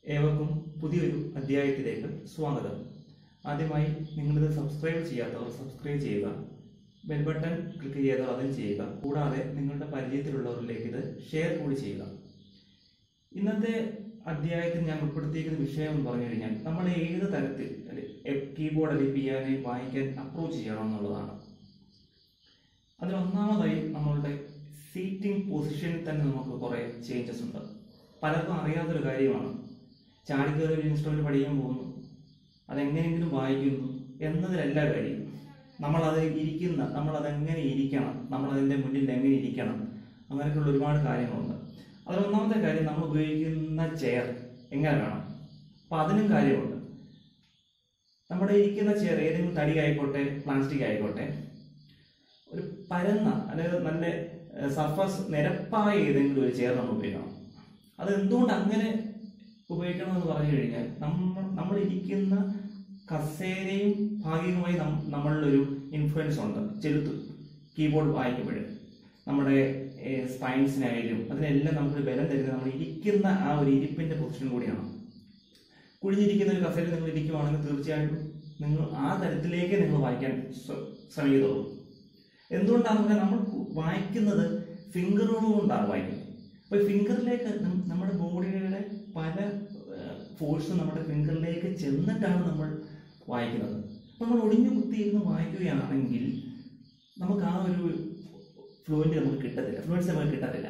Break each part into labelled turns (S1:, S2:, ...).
S1: ഏവർക്കും പുതിയൊരു അധ്യായത്തിലേക്ക് സ്വാഗതം ആദ്യമായി നിങ്ങളിത് സബ്സ്ക്രൈബ് ചെയ്യാത്തവർ സബ്സ്ക്രൈബ് ചെയ്യുക ബെൽ ബട്ടൺ ക്ലിക്ക് ചെയ്തവർ അതും ചെയ്യുക കൂടാതെ നിങ്ങളുടെ പരിചയത്തിലുള്ളവരിലേക്ക് ഇത് ഷെയർ കൂടി ചെയ്യുക ഇന്നത്തെ അധ്യായത്തിൽ ഞാൻ ഉൾപ്പെടുത്തിയിരിക്കുന്ന വിഷയം എന്ന് പറഞ്ഞു കഴിഞ്ഞാൽ നമ്മൾ ഏത് തരത്തിൽ കീബോർഡ് അല്ലെങ്കിൽ പിയാനോ വായിക്കാൻ അപ്രോച്ച് ചെയ്യണം എന്നുള്ളതാണ് അതിൽ ഒന്നാമതായി നമ്മളുടെ സീറ്റിംഗ് പൊസിഷനിൽ തന്നെ നമുക്ക് കുറേ ചേഞ്ചസ് ഉണ്ട് പലർക്കും അറിയാത്തൊരു കാര്യമാണ് ചാടിക്കയറി ഒരു ഇൻസ്ട്രുമെന്റ് പഠിക്കാൻ പോകുന്നു അതെങ്ങനെയെങ്കിലും വായിക്കുന്നു എന്നതിലല്ല കാര്യം നമ്മളത് ഇരിക്കുന്ന നമ്മളത് എങ്ങനെ ഇരിക്കണം നമ്മളതിൻ്റെ മുന്നിൽ എങ്ങനെ ഇരിക്കണം അങ്ങനെയൊക്കെയുള്ള ഒരുപാട് കാര്യങ്ങളുണ്ട് അതിൽ ഒന്നാമത്തെ കാര്യം നമ്മൾ ഉപയോഗിക്കുന്ന ചെയർ എങ്ങനെ വേണം അപ്പം അതിനും കാര്യമുണ്ട് നമ്മുടെ ഇരിക്കുന്ന ചെയർ ഏതെങ്കിലും തടി ആയിക്കോട്ടെ പ്ലാസ്റ്റിക് ആയിക്കോട്ടെ ഒരു പരന്ന അതായത് നല്ല സർഫസ് നിരപ്പായ ഏതെങ്കിലും ഒരു ചെയർ നമ്മൾ ഉപയോഗിക്കണം അത് എന്തുകൊണ്ട് അങ്ങനെ ഉപയോഗിക്കണം എന്ന് പറഞ്ഞു കഴിഞ്ഞാൽ നമ്മൾ നമ്മൾ ഇരിക്കുന്ന കസേരയും ഭാഗികമായി നം- നമ്മളിലൊരു ഇൻഫ്ലുവൻസ് ഉണ്ട് ചെലുത്തും കീബോർഡ് വായിക്കുമ്പോൾ നമ്മുടെ സ്പൈൻസിനായാലും അതിനെല്ലാം നമുക്ക് ബലം തരുന്നത് നമ്മൾ ഇരിക്കുന്ന ആ ഒരു ഇരിപ്പിന്റെ പൊസിഷൻ കൂടിയാണ് കുഴിഞ്ഞിരിക്കുന്ന ഒരു കസേര നിങ്ങൾ ഇരിക്കുവാണെങ്കിൽ തീർച്ചയായിട്ടും നിങ്ങൾ ആ തരത്തിലേക്ക് നിങ്ങൾ വായിക്കാൻ ശ്ര- ശ്രമിക്കത്തുള്ളൂ എന്തുകൊണ്ടാണെന്ന് നമ്മൾ വായിക്കുന്നത് ഫിംഗറുകൾ കൊണ്ടാണ് വായിക്കുന്നത് അപ്പോൾ ഫിംഗറിലേക്ക് നം- നമ്മുടെ ബോഡിയുടെ പല ഫോഴ്സും നമ്മുടെ ഫിംഗറിലേക്ക് ചെന്നിട്ടാണ് നമ്മൾ വായിക്കുന്നത് അപ്പോൾ നമ്മൾ ഒടിഞ്ഞു കുത്തിയിരുന്ന് വായിക്കുകയാണെങ്കിൽ നമുക്ക് ആ ഒരു ഫ്ലുവൻറ്റ് നമുക്ക് കിട്ടത്തില്ല ഫ്ലുവൻസ് നമുക്ക് കിട്ടത്തില്ല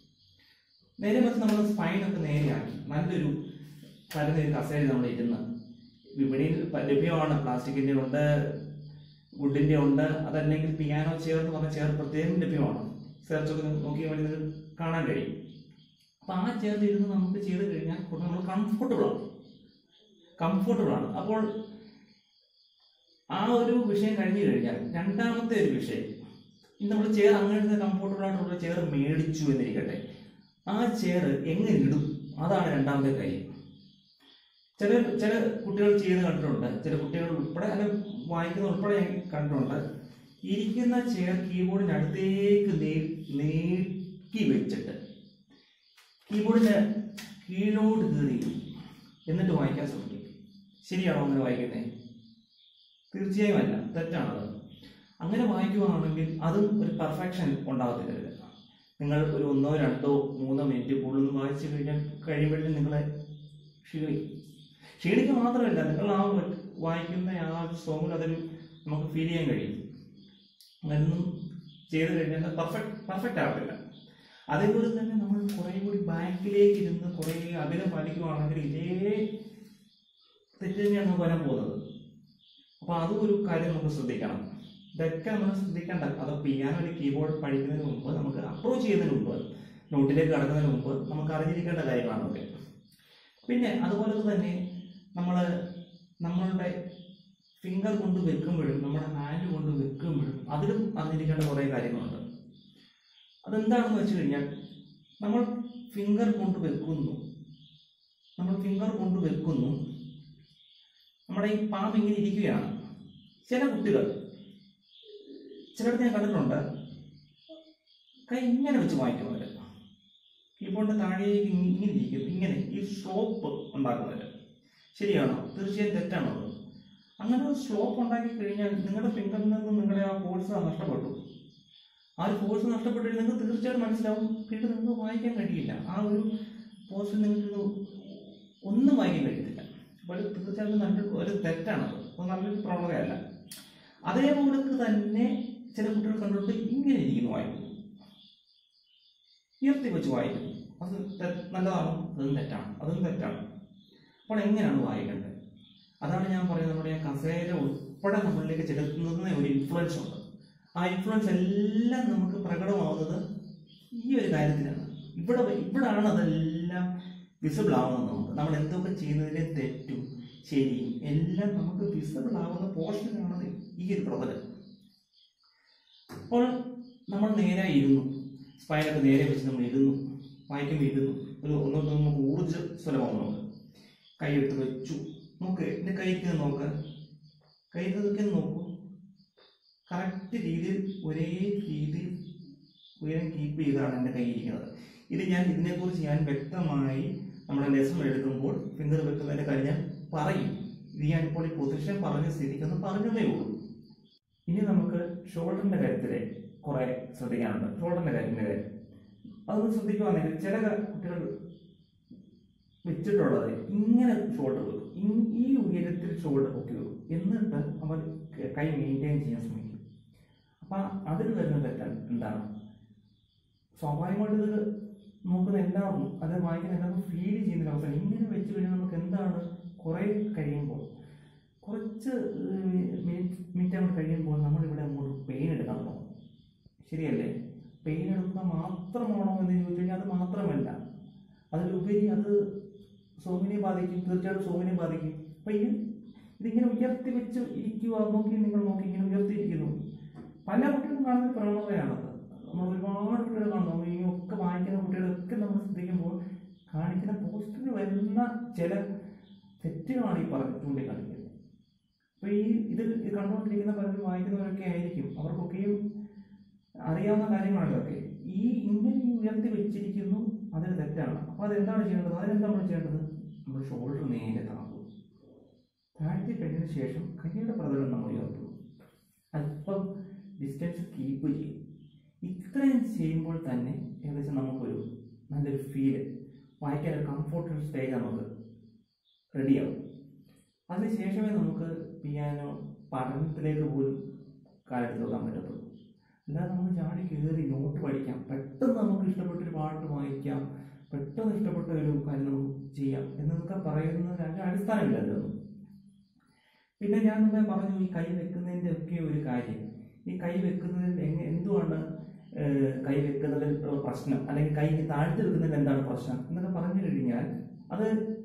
S1: നേരെ മറിച്ച് നമ്മൾ സ്പൈനൊക്കെ നേരെയാക്കി നല്ലൊരു പരന്നൊരു കസേര നമ്മൾ ഇരുന്ന് വിപണിയിൽ പ- ലഭ്യമാണ് പ്ലാസ്റ്റിക്കിൻ്റെ ഉണ്ട് വുഡിൻ്റെ ഉണ്ട് അതല്ലെങ്കിൽ പിയാനോ ചെയർ എന്ന് പറഞ്ഞ ചെയർ പ്രത്യേകം ലഭ്യമാണ് സെർച്ചൊക്കെ നോക്കിയാൽ വേണ്ടി നിങ്ങൾക്ക് കാണാൻ കഴിയും അപ്പം ആ ചെയറിൽ ഇരുന്ന് നമുക്ക് ചെയ്ത് കഴിഞ്ഞാൽ കുറേ നമ്മൾ കംഫർട്ടബിൾ ആണ് കംഫർട്ടബിൾ ആണ് അപ്പോൾ ആ ഒരു വിഷയം കഴിഞ്ഞു കഴിഞ്ഞാൽ രണ്ടാമത്തെ ഒരു വിഷയം ഇന്ന് നമ്മൾ ചെയർ അങ്ങനത്തെ കംഫർട്ടബിൾ ആയിട്ടുള്ള ചെയർ മേടിച്ചു എന്നിരിക്കട്ടെ ആ ചെയർ എങ്ങനെ ഇടും അതാണ് രണ്ടാമത്തെ കാര്യം ചില ചില കുട്ടികൾ ചെയ്യുന്ന കണ്ടിട്ടുണ്ട് ചില കുട്ടികൾ ഉൾപ്പെടെ അല്ല വായിക്കുന്ന ഉൾപ്പെടെ ഞാൻ കണ്ടിട്ടുണ്ട് ഇരിക്കുന്ന ചെയർ കീബോർഡിന് അടുത്തേക്ക് നീ- നീക്കി വെച്ചിട്ട് കീബോർഡിന്റെ കീഴോട്ട് കീറി എന്നിട്ട് വായിക്കാൻ ശ്രമിക്കും ശരിയാണോ അങ്ങനെ വായിക്കുന്നത് തീർച്ചയായും അല്ല തെറ്റാണത് അങ്ങനെ വായിക്കുകയാണെങ്കിൽ അതും ഒരു പെർഫെക്ഷൻ ഉണ്ടാകത്തില്ല ഇതില്. നിങ്ങൾ ഒരു ഒന്നോ രണ്ടോ മൂന്നോ മിനിറ്റ് കൂടുതൽ വായിച്ചു കഴിഞ്ഞാൽ കഴിയുമ്പോഴേ നിങ്ങളെ ക്ഷീണിക്കും ക്ഷീണിക്കുക മാത്രമല്ല നിങ്ങൾ ആ ഒരു വായിക്കുന്ന ആ ഒരു സോങ്ങിൽ അതിൽ നമുക്ക് ഫീൽ ചെയ്യാൻ കഴിയും അങ്ങനൊന്നും ചെയ്ത് കഴിഞ്ഞാൽ പെർഫെക്റ്റ് പെർഫെക്റ്റ് ആവത്തില്ല അതേപോലെ തന്നെ നമ്മൾ കുറേ കൂടി ബാക്കിലേക്ക് ഇരുന്ന് കുറേ അകലം പാലിക്കുകയാണെങ്കിൽ ഇതേ തെറ്റ് തന്നെയാണ് നമുക്ക് വരാൻ പോകുന്നത് അപ്പോൾ അതും ഒരു കാര്യം നമുക്ക് ശ്രദ്ധിക്കണം ഇതൊക്കെ നമ്മൾ ശ്രദ്ധിക്കേണ്ട അത് പിയാനോ അല്ലെങ്കിൽ കീബോർഡ് പഠിക്കുന്നതിന് മുമ്പ് നമുക്ക് അപ്രോച്ച് ചെയ്യുന്നതിന് മുമ്പ് നോട്ടിലേക്ക് കടക്കുന്നതിന് മുമ്പ് നമുക്ക് അറിഞ്ഞിരിക്കേണ്ട കാര്യങ്ങളാണ് ഒക്കെ പിന്നെ അതുപോലെ തന്നെ നമ്മൾ നമ്മളുടെ ഫിംഗർ കൊണ്ട് വെക്കുമ്പോഴും നമ്മുടെ ഹാൻഡ് കൊണ്ട് വെക്കുമ്പോഴും അതിലും അറിഞ്ഞിരിക്കേണ്ട കുറേ കാര്യങ്ങളുണ്ട് അതെന്താണെന്ന് വെച്ച് കഴിഞ്ഞാൽ നമ്മൾ ഫിംഗർ കൊണ്ട് വെക്കുന്നു നമ്മൾ ഫിംഗർ കൊണ്ട് വെക്കുന്നു നമ്മുടെ ഈ പാമ്പ് ഇങ്ങനെ ഇരിക്കുകയാണ് ചില കുട്ടികൾ ചിലടത്ത് ഞാൻ കണ്ടിട്ടുണ്ട് കൈ ഇങ്ങനെ വെച്ച് വായിക്കുന്നവര് കീബോർഡിന്റെ താഴേക്ക് ഇങ്ങനെ ഇരിക്കും ഇങ്ങനെ ഈ സ്ലോപ്പ് ഉണ്ടാക്കുന്നവര് ശരിയാണോ തീർച്ചയായും തെറ്റാണോ അത് അങ്ങനെ ഒരു സ്ലോപ്പ് ഉണ്ടാക്കി കഴിഞ്ഞാൽ നിങ്ങളുടെ ഫിംഗറിൽ നിന്ന് നിങ്ങളുടെ ആ ഫോഴ്സ് നഷ്ടപ്പെട്ടു ആ ഒരു ഫോഴ്സ് നഷ്ടപ്പെട്ടു നിങ്ങൾക്ക് തീർച്ചയായിട്ടും മനസ്സിലാവും പിന്നീട് നിങ്ങൾക്ക് വായിക്കാൻ കഴിയില്ല ആ ഒരു പോസ്റ്റ് നിങ്ങൾക്ക് ഒന്നും വായിക്കാൻ കഴിയത്തില്ല അപ്പോൾ അത് തീർച്ചയായിട്ടും നല്ലൊരു ഒരു തെറ്റാണത് അത് നല്ലൊരു പ്രവണതയല്ല അതേപോലെ തന്നെ ചില കുട്ടികൾ കണ്ടിട്ട് ഇങ്ങനെ ഇരിക്കുന്നു വായിക്കുന്നു ഉയർത്തി വെച്ച് വായിക്കുന്നു അത് തെ- നല്ലതാണോ അതും തെറ്റാണ് അതും തെറ്റാണ് അപ്പോൾ എങ്ങനെയാണ് വായിക്കേണ്ടത് അതാണ് ഞാൻ പറയുന്നത് നമ്മുടെ ആ കസേര ഉൾപ്പെടെ നമ്മളിലേക്ക് ചെലുത്തുന്നതിന് ഒരു ഇൻഫ്ലുവൻസ് ഉണ്ട് ആ ഇൻഫ്ലുവൻസ് എല്ലാം നമുക്ക് പ്രകടമാവുന്നത് ഈ ഒരു കാര്യത്തിലാണ് ഇവിടെ ഇവിടാണ് അതെല്ലാം വിസിബിൾ ആവുന്നത് നമുക്ക് നമ്മൾ എന്തൊക്കെ ചെയ്യുന്നതിലെ തെറ്റും ശരിയും എല്ലാം നമുക്ക് വിസിബിൾ ആവുന്ന പോർഷനാണ് ഈ ഒരു പ്രതലം അപ്പോൾ നമ്മൾ നേരെ ഇരുന്നു സ്പൈനൊക്കെ നേരെ വെച്ച് നമ്മൾ ഇരുന്നു വായിക്കുമ്പോൾ ഇരുന്നു ഒരു ഒന്നോട്ട് നമുക്ക് ഊർജ്ജസ്വലമാവും നമുക്ക് കൈ എടുത്ത് വെച്ചു നോക്ക് എൻ്റെ കൈ ഇരിക്കുന്നത് നോക്ക് കൈ ഇരിക്കുന്നത് നോക്കൂ കറക്റ്റ് രീതിയിൽ ഒരേ രീതിയിൽ ഉയരം കീപ്പ് ചെയ്താണ് എൻ്റെ കൈ ഇരിക്കുന്നത് ഇത് ഞാൻ ഇതിനെക്കുറിച്ച് ഞാൻ വ്യക്തമായി നമ്മുടെ ലെസൺ എടുക്കുമ്പോൾ ഫിംഗർ വെക്കുന്നതിന് കഴിഞ്ഞാൽ പറയും ഇത് ഞാനിപ്പോൾ ഈ പൊസിഷൻ പറഞ്ഞ സ്ഥിതിക്കൊന്ന് പറഞ്ഞതേ ഉള്ളൂ ഇനി നമുക്ക് ഷോൾഡറിന്റെ കാര്യത്തിലെ കുറെ ശ്രദ്ധിക്കാനുണ്ട് ഷോൾഡറിന്റെ കാര്യത്തിന്റെ കാര്യം അതൊന്ന് ശ്രദ്ധിക്കുവാണെങ്കിൽ ചില കുട്ടികൾ വെച്ചിട്ടുള്ളത് ഇങ്ങനെ ഷോൾഡർ വെക്കും ഇ- ഈ ഉയരത്തിൽ ഷോൾഡർ പൊക്കി വെക്കും എന്നിട്ട് അവർ കൈ മെയിൻറ്റെയിൻ ചെയ്യാൻ ശ്രമിക്കും അപ്പം അതിൽ വരുന്ന തെറ്റാൻ എന്താണ് സ്വാഭാവികമായിട്ട് ഇത് നോക്കുന്ന എല്ലാവർക്കും അത് വായിക്കുന്ന എല്ലാവർക്കും ഫീൽ ചെയ്യുന്ന അവസ്ഥ ഇങ്ങനെ വെച്ച് കഴിഞ്ഞാൽ നമുക്ക് എന്താണ് കുറേ കഴിയുമ്പോൾ കുറച്ച് മിനിറ്റ് മിനിറ്റ് അങ്ങോട്ട് കഴിയുമ്പോൾ നമ്മളിവിടെ അങ്ങോട്ട് പെയിൻ എടുക്കാൻ തുടങ്ങും ശരിയല്ലേ പെയിൻ എടുക്കുക മാത്രമാണോ എന്ന് ചോദിച്ചു കഴിഞ്ഞാൽ അത് മാത്രമല്ല അതിലുപരി അത് സോമിനെ ബാധിക്കും തീർച്ചയായിട്ടും സോമിനെ ബാധിക്കും അപ്പം ഇത് ഇതിങ്ങനെ ഉയർത്തി വെച്ച് ഇരിക്കുക നോക്കി നിങ്ങൾ നോക്കി ഇങ്ങനെ ഉയർത്തിയിരിക്കുന്നു പല കുട്ടികളും കാണുന്ന പ്രവണതയാണത് നമ്മൾ ഒരുപാട് കുട്ടികൾ കാണുന്നു നമ്മൾ ഈ ഒക്കെ വായിക്കുന്ന കുട്ടികളൊക്കെ നമ്മൾ ശ്രദ്ധിക്കുമ്പോൾ കാണിക്കുന്ന പോസ്റ്ററിൽ വരുന്ന ചില തെറ്റുകളാണ് ഈ പറഞ്ഞ് ചൂണ്ടിക്കാണിക്കുന്നത് അപ്പോൾ ഈ ഇത് കണ്ടുകൊണ്ടിരിക്കുന്ന പലരും വായിക്കുന്നവരൊക്കെ ആയിരിക്കും അവർക്കൊക്കെയും അറിയാവുന്ന കാര്യങ്ങളാണ് ഇതൊക്കെ ഈ ഇങ്ങനെ ഈ ഉയർത്തി വെച്ചിരിക്കുന്നു അതൊരു തെറ്റാണ് അപ്പോൾ അതെന്താണ് ചെയ്യേണ്ടത് അതിനെന്താ നമ്മൾ ചെയ്യേണ്ടത് നമ്മൾ ഷോൾഡർ നേരെ താങ്ങും താഴ്ത്തി കഴിഞ്ഞതിന് ശേഷം കൈയുടെ പ്രതലം നമ്മൾ ഉയർത്തും അല്പം ഡിസ്റ്റൻസ് കീപ്പ് ചെയ്യും ഇത്രയും ചെയ്യുമ്പോൾ തന്നെ ഏകദേശം നമുക്കൊരു നല്ലൊരു ഫീല് വായിക്കാൻ ഒരു കംഫോർട്ടബിൾ സ്റ്റേജ് നമുക്ക് റെഡിയാവും അതിനുശേഷമേ നമുക്ക് പിയാനോ പഠനത്തിലേക്ക് പോലും കാലെടുത്ത് വെക്കാൻ പറ്റത്തുള്ളൂ അല്ലാതെ നമ്മൾ ചാടി കയറി നോട്ട് പഠിക്കാം പെട്ടെന്ന് നമുക്ക് ഇഷ്ടപ്പെട്ടൊരു പാട്ട് വായിക്കാം പെട്ടെന്ന് ഇഷ്ടപ്പെട്ട ഒരു കാര്യം നമുക്ക് ചെയ്യാം എന്നൊക്കെ പറയുന്നതിന് അതിന്റെ അടിസ്ഥാനമില്ല അതിലൊന്നും പിന്നെ ഞാൻ മുമ്പേ പറഞ്ഞു ഈ കൈ വെക്കുന്നതിൻ്റെ ഒക്കെ ഒരു കാര്യം ഈ കൈ വെക്കുന്നതിൽ എങ്ങനെ എന്തുമാണ് ഏഹ്, കൈ വെക്കുന്നതിൽ ഉള്ള പ്രശ്നം അല്ലെങ്കിൽ കൈ താഴ്ത്തി വെക്കുന്നതിൽ എന്താണ് പ്രശ്നം എന്നൊക്കെ പറഞ്ഞു കഴിഞ്ഞാൽ അത്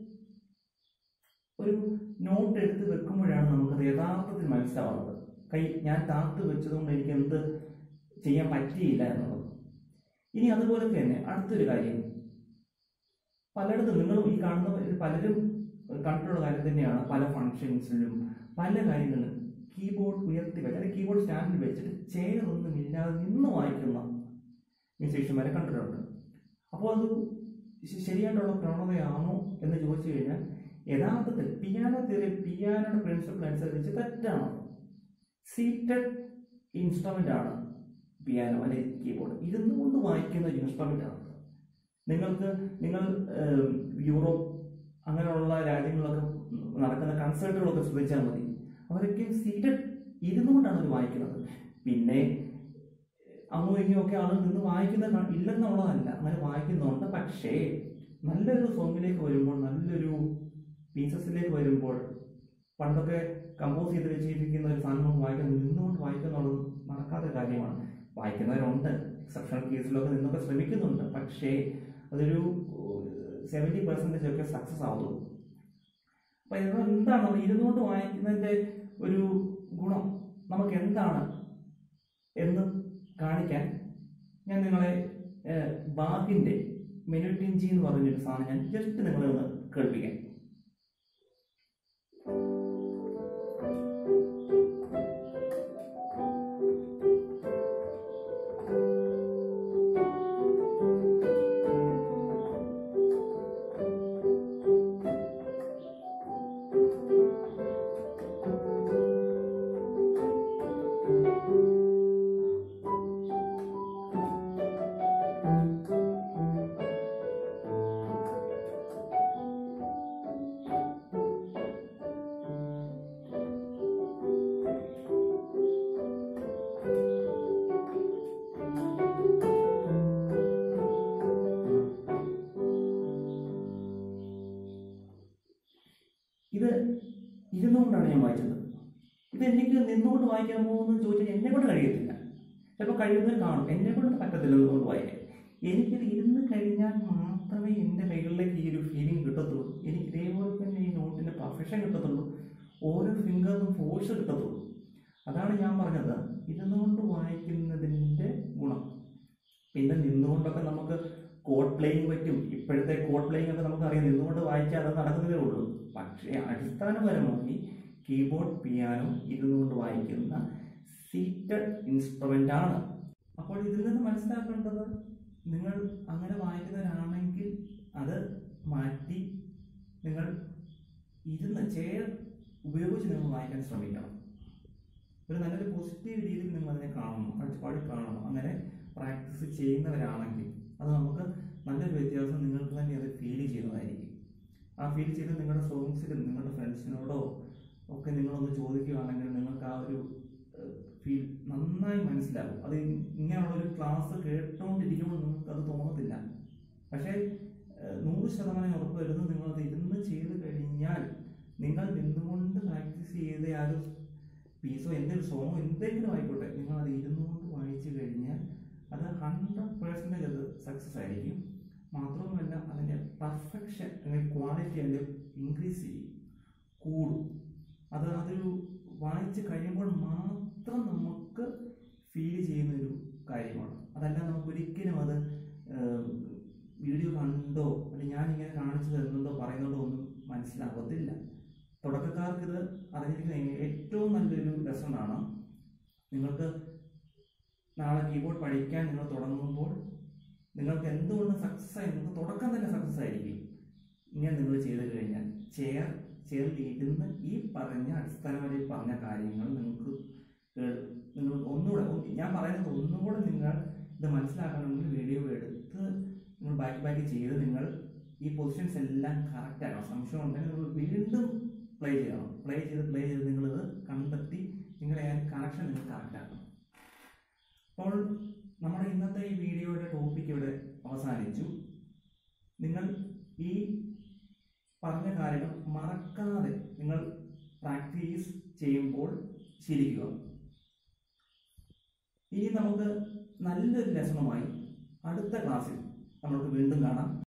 S1: ഒരു നോട്ട് എടുത്ത് വെക്കുമ്പോഴാണ് നമുക്കത് യഥാർത്ഥത്തിൽ മനസ്സിലാവുന്നത് കൈ ഞാൻ താഴ്ത്ത് വെച്ചതുകൊണ്ട് എനിക്ക് എന്ത് ചെയ്യാൻ പറ്റിയില്ല എന്നുള്ളത് ഇനി അതുപോലെ തന്നെ അടുത്തൊരു കാര്യം പലയിടത്തും നിങ്ങളും ഈ കാണുന്ന പലരും കണ്ടിട്ടുള്ള കാര്യം തന്നെയാണ് പല ഫങ്ഷൻസിലും പല കാര്യങ്ങളിലും കീബോർഡ് ഉയർത്തി വെച്ച് അല്ലെങ്കിൽ കീബോർഡ് സ്റ്റാൻഡിൽ വെച്ചിട്ട് ചെയർ ഒന്നും ഇല്ലാതെ നിന്ന് വായിക്കുന്ന മ്യൂസീഷ്യന്മാരെ കണ്ടിട്ടുണ്ട് അപ്പോൾ അത് ശ- ശരിയായിട്ടുള്ള പ്രവണതയാണോ എന്ന് ചോദിച്ചു കഴിഞ്ഞാൽ യഥാർത്ഥത്തിൽ പിയാനോ തിയറി പിയാനോയുടെ പ്രിൻസിപ്പിൾ അനുസരിച്ച് തെറ്റാണ് സീറ്റഡ് ഇൻസ്ട്രുമെന്റ് ആണ് പിയാനോ അല്ലെങ്കിൽ കീബോർഡ് ഇരുന്നു കൊണ്ട് വായിക്കുന്ന ഒരു ഇൻസ്ട്രുമെന്റ് ആണ് നിങ്ങൾക്ക് നിങ്ങൾ ഏം, യൂറോപ്പ് അങ്ങനെയുള്ള രാജ്യങ്ങളിലൊക്കെ നടക്കുന്ന കൺസേർട്ടുകളൊക്കെ ശ്രദ്ധിച്ചാൽ മതി അവരൊക്കെ സീറ്റഡ് ഇരുന്നുകൊണ്ടാണ് അവർ വായിക്കുന്നത് പിന്നെ അങ്ങോ ഇങ്ങോ ഒക്കെ ആളുകൾ നിന്ന് വായിക്കുന്ന കാ- ഇല്ലെന്നുള്ളതല്ല അങ്ങനെ വായിക്കുന്നുണ്ട് പക്ഷേ നല്ലൊരു സോങ്ങിലേക്ക് വരുമ്പോൾ നല്ലൊരു പീസസിലേക്ക് വരുമ്പോൾ പണ്ടൊക്കെ കമ്പോസ് ചെയ്ത് വെച്ചിരിക്കുന്ന ഒരു സാധനം നമുക്ക് വായിക്കുന്നത് നിന്നുകൊണ്ട് വായിക്കുക എന്നുള്ളത് നടക്കാത്ത കാര്യമാണ് വായിക്കുന്നവരുണ്ട് എക്സെപ്ഷണൽ കേസിലൊക്കെ നിന്നൊക്കെ ശ്രമിക്കുന്നുണ്ട് പക്ഷേ അതൊരു സെവൻറ്റി പെർസെൻറ്റേജ് ഒക്കെ സക്സസ് ആവുള്ളൂ അപ്പൊ ഇത് എന്താണ് നമ്മൾ ഇരുന്നുകൊണ്ട് വായിക്കുന്നതിന്റെ ഒരു ഗുണം നമുക്ക് എന്താണ് എന്ന് കാണിക്കാൻ ഞാൻ നിങ്ങളെ ഏഹ്, ബാഗിന്റെ മെനുറ്റിൻജി എന്ന് പറഞ്ഞൊരു സാധനം ഞാൻ ജസ്റ്റ് നിങ്ങളെ ഒന്ന് കേൾപ്പിക്കാം ഇത് ഇരുന്നുകൊണ്ടാണ് ഞാൻ വായിച്ചത് ഇത് എനിക്ക് നിന്നുകൊണ്ട് വായിക്കാമോ എന്ന് ചോദിച്ചാൽ എന്നെ കൊണ്ട് കഴിയത്തില്ല ചിലപ്പോൾ കഴിയുന്നവർ കാണും എന്നെ കൊണ്ട് പറ്റത്തില്ല നിന്നുകൊണ്ട് വായിക്കാൻ എനിക്കിത് ഇരുന്ന് കഴിഞ്ഞാൽ മാത്രമേ എൻ്റെ കൈകളിലേക്ക് ഈ ഒരു ഫീലിംഗ് കിട്ടത്തുള്ളൂ എനിക്ക് ഇതേപോലെ തന്നെ ഈ നോട്ടിൻ്റെ പെർഫെക്ഷൻ കിട്ടത്തുള്ളൂ ഓരോ ഫിംഗറിനും ഫോഴ്സ് കിട്ടത്തുള്ളൂ അതാണ് ഞാൻ പറഞ്ഞത് ഇരുന്നുകൊണ്ട് വായിക്കുന്നതിൻ്റെ ഗുണം പിന്നെ നിന്നുകൊണ്ടൊക്കെ നമുക്ക് കോഡ് പ്ലേയിങ് പറ്റും ഇപ്പോഴത്തെ കോഡ് പ്ലേയിങ് ഒക്കെ നമുക്കറിയാം നിന്നുകൊണ്ട് വായിച്ചാൽ അത് നടക്കുന്നതേ ഉള്ളൂ പക്ഷേ അടിസ്ഥാനപരമായി കീബോർഡ് പിയാനോ ഇരുന്നുകൊണ്ട് വായിക്കുന്ന സീറ്റഡ് ഇൻസ്ട്രുമെന്റ് ആണ് അപ്പോൾ ഇതിൽ നിന്ന് മനസ്സിലാക്കേണ്ടത് നിങ്ങൾ അങ്ങനെ വായിക്കുന്നവരാണെങ്കിൽ അത് മാറ്റി നിങ്ങൾ ഇരുന്ന് ചെയർ ഉപയോഗിച്ച് നിങ്ങൾ വായിക്കാൻ ശ്രമിക്കണം ഒരു നല്ലൊരു പോസിറ്റീവ് രീതിയിൽ നിങ്ങൾ അതിനെ കാണണം കാഴ്ചപ്പാടിൽ കാണണം അങ്ങനെ പ്രാക്ടീസ് ചെയ്യുന്നവരാണെങ്കിൽ അത് നമുക്ക് നല്ലൊരു വ്യത്യാസം നിങ്ങൾക്ക് തന്നെ അത് ഫീൽ ചെയ്യുന്നതായിരിക്കും ആ ഫീൽ ചെയ്ത് നിങ്ങളുടെ സോങ്സിൽ നിങ്ങളുടെ ഫ്രണ്ട്സിനോടോ ഒക്കെ നിങ്ങളൊന്ന് ചോദിക്കുകയാണെങ്കിൽ നിങ്ങൾക്ക് ആ ഒരു ഫീൽ നന്നായി മനസ്സിലാകും അത് ഇങ്ങനെയുള്ള ഒരു ക്ലാസ് കേട്ടോണ്ടിരിക്കുമ്പോൾ നിങ്ങൾക്ക് അത് തോന്നത്തില്ല പക്ഷേ ഏഹ്, നൂറ് ശതമാനം ഉറപ്പ് വരുന്നത് നിങ്ങളത് ഇരുന്ന് ചെയ്ത് കഴിഞ്ഞാൽ നിങ്ങൾ നിന്നുകൊണ്ട് പ്രാക്ടീസ് ചെയ്ത ആ ഒരു പീസോ എന്തൊരു സോങ്ങോ എന്തെങ്കിലും ആയിക്കോട്ടെ നിങ്ങൾ അത് ഇരുന്നുകൊണ്ട് വായിച്ചു കഴിഞ്ഞാൽ അത് ഹൺഡ്രഡ് പേഴ്സൻറ്റേജ് അത് സക്സസ് ആയിരിക്കും മാത്രവുമല്ല അതിൻ്റെ പെർഫെക്ഷൻ അല്ലെങ്കിൽ ക്വാളിറ്റി അതിൻ്റെ ഇൻക്രീസ് ചെയ്യും കൂടും അത് അതൊരു വായിച്ച് കഴിയുമ്പോൾ മാത്രം നമുക്ക് ഫീൽ ചെയ്യുന്ന ഒരു കാര്യമാണ് അതല്ല നമുക്ക് ഒരിക്കലും അത് വീഡിയോ കണ്ടോ അല്ലെങ്കിൽ ഞാൻ ഇങ്ങനെ കാണിച്ചു തരുന്നുണ്ടോ പറയുന്നുണ്ടോ ഒന്നും മനസ്സിലാകത്തില്ല തുടക്കക്കാർക്ക് ഇത് അറിഞ്ഞിരിക്കുന്ന ഏറ്റവും നല്ലൊരു ലെസണാണ് നിങ്ങൾക്ക് നാളെ കീബോർഡ് പഠിക്കാൻ നിങ്ങൾ തുടങ്ങുമ്പോൾ നിങ്ങൾക്ക് എന്തുകൊണ്ട് സക്സസ് ആയി നിങ്ങൾക്ക് തുടക്കം തന്നെ സക്സസ് ആയിരിക്കും ഇങ്ങനെ നിങ്ങൾ ചെയ്ത് കഴിഞ്ഞാൽ ചെയർ ചെയറിൽ ഇരുന്ന് ഈ പറഞ്ഞ അടിസ്ഥാനപരമായി പറഞ്ഞ കാര്യങ്ങൾ നിങ്ങൾക്ക് കേൾ- നിങ്ങൾ ഒന്നുകൂടെ ഒന്ന് ഞാൻ പറയുന്നത് ഒന്നുകൂടെ നിങ്ങൾ ഇത് മനസ്സിലാക്കണമെങ്കിൽ വീഡിയോ എടുത്ത് നിങ്ങൾ ബാക്ക് ബാക്ക് ചെയ്ത് നിങ്ങൾ ഈ പൊസിഷൻസ് എല്ലാം കറക്റ്റ് ആക്കണം സംശയം ഉണ്ടെങ്കിൽ നിങ്ങൾ വീണ്ടും പ്ലേ ചെയ്യണം പ്ലേ ചെയ്ത് പ്ലേ ചെയ്ത് നിങ്ങളിത് കണ്ടെത്തി നിങ്ങളുടെ ആ കണക്ഷൻ നിങ്ങൾ കറക്റ്റ് ആക്കണം അപ്പോൾ നമ്മുടെ ഇന്നത്തെ ഈ വീഡിയോയുടെ ടോപ്പിക് ഇവിടെ അവസാനിച്ചു നിങ്ങൾ ഈ പറഞ്ഞ കാര്യങ്ങൾ മറക്കാതെ നിങ്ങൾ പ്രാക്ടീസ് ചെയ്യുമ്പോൾ ശീലിക്കുക ഇനി നമുക്ക് നല്ലൊരു ലെസണുമായി അടുത്ത ക്ലാസ്സിൽ നമുക്ക് വീണ്ടും കാണാം